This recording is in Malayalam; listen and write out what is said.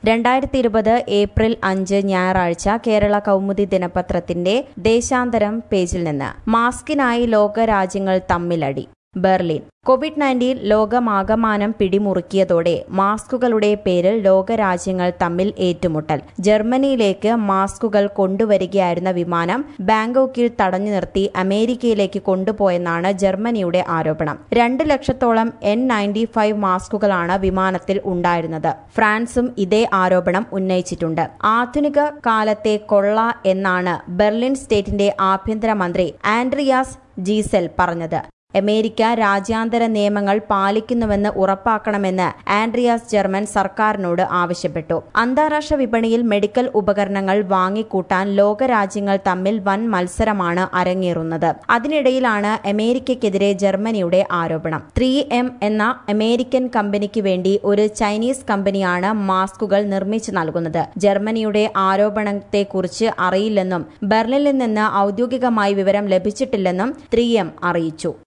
രണ്ടായിരത്തി ഇരുപത് ഏപ്രിൽ അഞ്ച് ഞായറാഴ്ച കേരള കൗമുദി ദിനപത്രത്തിന്റെ ദേശാന്തരം പേജിൽ നിന്ന് മാസ്കിനായി ലോകരാജ്യങ്ങൾ തമ്മിലടി ബെർലിൻ കോവിഡ് നയൻറ്റീൻ ലോകമാകമാനം പിടിമുറുക്കിയതോടെ മാസ്കുകളുടെ പേരിൽ ലോകരാജ്യങ്ങൾ തമ്മിൽ ഏറ്റുമുട്ടൽ ജർമ്മനിയിലേക്ക് മാസ്കുകൾ കൊണ്ടുവരികയായിരുന്ന വിമാനം ബാങ്കോക്കിൽ തടഞ്ഞു നിർത്തി അമേരിക്കയിലേക്ക് കൊണ്ടുപോയെന്നാണ് ജർമ്മനിയുടെ ആരോപണം രണ്ട് ലക്ഷത്തോളം എൻ നയൻറ്റി ഫൈവ് മാസ്കുകളാണ് വിമാനത്തിൽ ഉണ്ടായിരുന്നത് ഫ്രാൻസും ഇതേ ആരോപണം ഉന്നയിച്ചിട്ടുണ്ട് ആധുനിക കാലത്തെ കൊള്ള എന്നാണ് ബെർലിൻ സ്റ്റേറ്റിന്റെ ആഭ്യന്തരമന്ത്രി ആൻഡ്രിയാസ് ജീസെൽ പറഞ്ഞത് അമേരിക്ക രാജ്യാന്തര നിയമങ്ങൾ പാലിക്കുന്നുവെന്ന് ഉറപ്പാക്കണമെന്ന് ആൻഡ്രിയാസ് ജർമ്മൻ സർക്കാരിനോട് ആവശ്യപ്പെട്ടു അന്താരാഷ്ട്ര വിപണിയിൽ മെഡിക്കൽ ഉപകരണങ്ങൾ വാങ്ങിക്കൂട്ടാൻ ലോകരാജ്യങ്ങൾ തമ്മിൽ വൻ മത്സരമാണ് അരങ്ങേറുന്നത് അതിനിടയിലാണ് അമേരിക്കയ്ക്കെതിരെ ജർമ്മനിയുടെ ആരോപണം ത്രീ എം എന്ന അമേരിക്കൻ കമ്പനിക്ക് വേണ്ടി ഒരു ചൈനീസ് കമ്പനിയാണ് മാസ്കുകൾ നിർമ്മിച്ചു നൽകുന്നത് ജർമ്മനിയുടെ ആരോപണത്തെക്കുറിച്ച് അറിയില്ലെന്നും ബെർലിനിൽ നിന്ന് ഔദ്യോഗികമായി വിവരം ലഭിച്ചിട്ടില്ലെന്നും ത്രീ എം അറിയിച്ചു